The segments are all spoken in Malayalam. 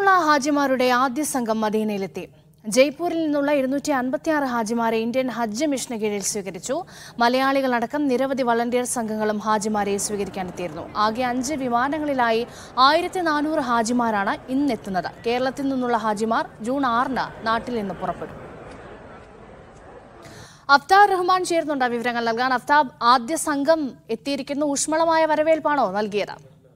ഇന്ത്യയിലുള്ള ഹാജിമാരുടെ ആദ്യ സംഘം മദീനയിലെത്തി ജയ്പൂരിൽ നിന്നുള്ള ഇരുന്നൂറ്റി അൻപത്തിയാറ് ഹാജിമാരെ ഇന്ത്യൻ ഹജ്ജ് മിഷന് കീഴിൽ സ്വീകരിച്ചു മലയാളികളടക്കം നിരവധി വളണ്ടിയർ സംഘങ്ങളും ഹാജിമാരെ സ്വീകരിക്കാനെത്തിയിരുന്നു ആകെ അഞ്ച് വിമാനങ്ങളിലായി ആയിരത്തി നാനൂറ് ഹാജിമാരാണ് ഇന്നെത്തുന്നത് കേരളത്തിൽ നിന്നുള്ള ഹാജിമാർ ജൂൺ ആറിന് നാട്ടിൽ നിന്ന് പുറപ്പെടും അഫ്താബ് റഹ്മാൻ ചേർന്നുണ്ട് വിവരങ്ങൾ നൽകാൻ അഫ്താബ് ആദ്യ സംഘം എത്തിയിരിക്കുന്നു ഊഷ്മളമായ വരവേൽപ്പാണോ നൽകിയത്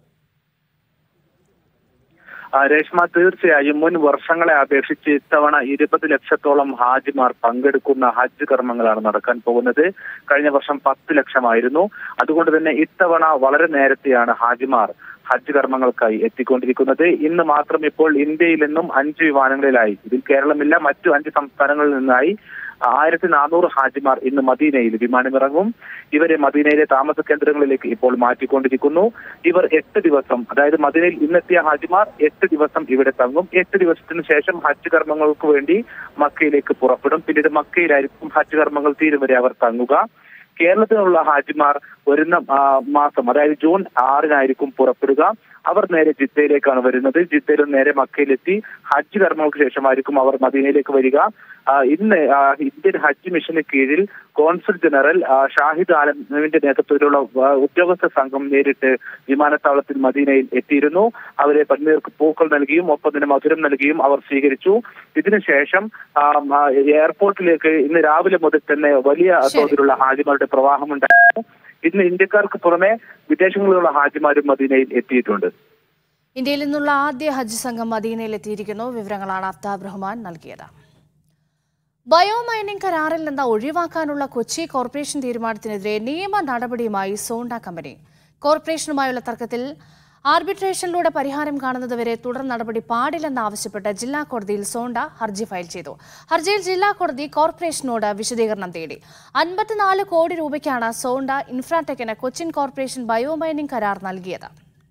ആ, രേഷ്മ തീർച്ചയായും മുൻ വർഷങ്ങളെ അപേക്ഷിച്ച് ഇത്തവണ ഇരുപത് ലക്ഷത്തോളം ഹാജിമാർ പങ്കെടുക്കുന്ന ഹജ്ജ് കർമ്മങ്ങളാണ് നടക്കാൻ പോകുന്നത് കഴിഞ്ഞ വർഷം പത്ത് ലക്ഷമായിരുന്നു അതുകൊണ്ട് തന്നെ ഇത്തവണ വളരെ നേരത്തെയാണ് ഹാജിമാർ ഹജ്ജ് കർമ്മങ്ങൾക്കായി എത്തിക്കൊണ്ടിരിക്കുന്നത് ഇന്ന് മാത്രം ഇപ്പോൾ ഇന്ത്യയിൽ നിന്നും അഞ്ച് വിമാനങ്ങളിലായി ഇതിൽ കേരളമില്ല മറ്റു അഞ്ച് സംസ്ഥാനങ്ങളിൽ നിന്നായി ആയിരത്തി നാനൂറ് ഹാജിമാർ ഇന്ന് മദീനയിൽ വിമാനമിറങ്ങും ഇവരെ മദീനയിലെ താമസ കേന്ദ്രങ്ങളിലേക്ക് ഇപ്പോൾ മാറ്റിക്കൊണ്ടിരിക്കുന്നു ഇവർ എട്ട് ദിവസം അതായത് മദീനയിൽ ഇന്നെത്തിയ ഹാജിമാർ എട്ട് ദിവസം ഇവിടെ തങ്ങും എട്ട് ദിവസത്തിന് ശേഷം ഹജ്ജ് കർമ്മങ്ങൾക്ക് വേണ്ടി മക്കയിലേക്ക് പുറപ്പെടും പിന്നീട് മക്കയിലായിരിക്കും ഹജ്ജ് കർമ്മങ്ങൾ തീരും വരെ അവർ തങ്ങുക കേരളത്തിലുള്ള ഹാജിമാർ വരുന്ന ആ, മാസം അതായത് ജൂൺ ആറിനായിരിക്കും പുറപ്പെടുക അവർ നേരെ ജിദ്ദയിലേക്കാണ് വരുന്നത് ജിദ്ദയിൽ നിന്ന് നേരെ മക്കയിലെത്തി ഹജ്ജ് കർമ്മങ്ങൾക്ക് ശേഷമായിരിക്കും അവർ മദീനയിലേക്ക് വരിക ആ, ഇന്ന് ആ, ഇന്ത്യൻ ഹജ്ജ് മിഷന് കീഴിൽ കോൺസുൽ ജനറൽ ആ, ഷാഹിദ് ആലമിന്റെ നേതൃത്വത്തിലുള്ള ആ, ഉദ്യോഗസ്ഥ സംഘം നേരിട്ട് വിമാനത്താവളത്തിൽ മദീനയിൽ എത്തിയിരുന്നു അവരെ പന്നീർക്ക് പൂക്കൾ നൽകിയും ഒപ്പം തന്നെ മധുരം നൽകിയും അവർ സ്വീകരിച്ചു ഇതിനുശേഷം ആ, ആ, എയർപോർട്ടിലേക്ക് ഇന്ന് രാവിലെ മുതൽ തന്നെ വലിയ ശരി. തോതിലുള്ള ഹാജിമാരുടെ പ്രവാഹമുണ്ടായിരുന്നു ഇന്ന് ഇന്ത്യക്കാർക്ക് പുറമെ വിദേശങ്ങളിലുള്ള ഹാജിമാരും മദീനയിൽ എത്തിയിട്ടുണ്ട് ഇന്ത്യയിൽ നിന്നുള്ള ആദ്യ ഹജ്ജ് സംഘം മദീനയിൽ എത്തിയിരിക്കുന്നു വിവരങ്ങളാണ് അഫ്താബ് റഹ്മാൻ നൽകിയത് ബയോമൈനിംഗ് കരാറിൽ നിന്ന് ഒഴിവാക്കാനുള്ള കൊച്ചി കോർപ്പറേഷൻ തീരുമാനത്തിനെതിരെ നിയമ നടപടിയുമായി സോണ്ട കമ്പനി കോർപ്പറേഷനുമായുള്ള തർക്കത്തിൽ ആർബിട്രേഷനിലൂടെ പരിഹാരം കാണുന്നതുവരെ തുടർ നടപടി പാടില്ലെന്നാവശ്യപ്പെട്ട് ജില്ലാ കോടതിയിൽ സോണ്ട ഹർജി ഫയൽ ചെയ്തു ഹർജിയിൽ ജില്ലാ കോടതി കോർപ്പറേഷനോട് വിശദീകരണം തേടി അൻപത്തിനാല് കോടി രൂപയ്ക്കാണ് സോണ്ട ഇൻഫ്രാടെക്കിന് കൊച്ചിൻ കോർപ്പറേഷൻ ബയോമൈനിംഗ് കരാർ നൽകിയത്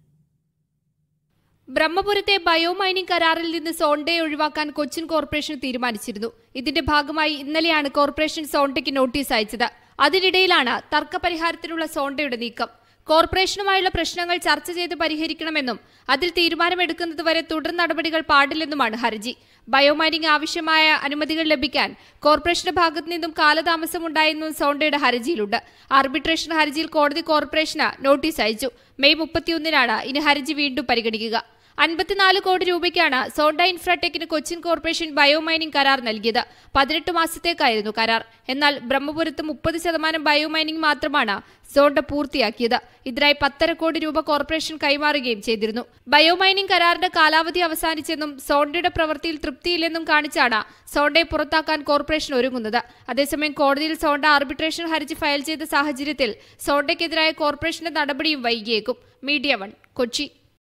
ബ്രഹ്മപുരത്തെ ബയോമൈനിംഗ് കരാറിൽ നിന്ന് സോണ്ടയെ ഒഴിവാക്കാൻ കൊച്ചിൻ കോർപ്പറേഷൻ തീരുമാനിച്ചിരുന്നു ഇതിന്റെ ഭാഗമായി ഇന്നലെയാണ് കോർപ്പറേഷൻ സോണ്ടയ്ക്ക് നോട്ടീസ് അയച്ചത് അതിനിടയിലാണ് തർക്കപരിഹാരത്തിനുള്ള സോണ്ടയുടെ നീക്കം കോർപ്പറേഷനുമായുള്ള പ്രശ്നങ്ങൾ ചർച്ച ചെയ്ത് പരിഹരിക്കണമെന്നും അതിൽ തീരുമാനമെടുക്കുന്നതുവരെ തുടർ നടപടികൾ പാടില്ലെന്നുമാണ് ഹർജി ബയോമൈനിംഗ് ആവശ്യമായ അനുമതികൾ ലഭിക്കാൻ കോർപ്പറേഷന്റെ ഭാഗത്തു നിന്നും കാലതാമസമുണ്ടായെന്നും സോണ്ടയുടെ ഹർജിയിലുണ്ട് ആർബിട്രേഷൻ ഹർജിയിൽ കോടതി കോർപ്പറേഷന് നോട്ടീസ് അയച്ചു മെയ് മുപ്പത്തിയൊന്നിനാണ് ഇനി ഹർജി വീണ്ടും പരിഗണിക്കുക അൻപത്തിനാല് കോടി രൂപയ്ക്കാണ് സോണ്ട ഇൻഫ്രാടെക്കിന് കൊച്ചിൻ കോർപ്പറേഷൻ ബയോമൈനിംഗ് കരാർ നൽകിയത് പതിനെട്ട് മാസത്തേക്കായിരുന്നു കരാർ എന്നാൽ ബ്രഹ്മപുരത്ത് മുപ്പത് ശതമാനം ബയോമൈനിംഗ് മാത്രമാണ് സോണ്ട പൂർത്തിയാക്കിയത് ഇതിനായി പത്തര കോടി രൂപ കോർപ്പറേഷൻ കൈമാറുകയും ചെയ്തിരുന്നു ബയോമൈനിംഗ് കരാറിന്റെ കാലാവധി അവസാനിച്ചെന്നും സോണ്ടയുടെ പ്രവൃത്തിയിൽ തൃപ്തിയില്ലെന്നും കാണിച്ചാണ് സോണ്ടയെ പുറത്താക്കാൻ കോർപ്പറേഷൻ ഒരുങ്ങുന്നത് അതേസമയം കോടതിയിൽ സോണ്ട ആർബിട്രേഷൻ ഹർജി ഫയൽ ചെയ്ത സാഹചര്യത്തിൽ സോണ്ടയ്ക്കെതിരായ കോർപ്പറേഷന്റെ നടപടിയും വൈകിയേക്കും മീഡിയ വൺ കൊച്ചി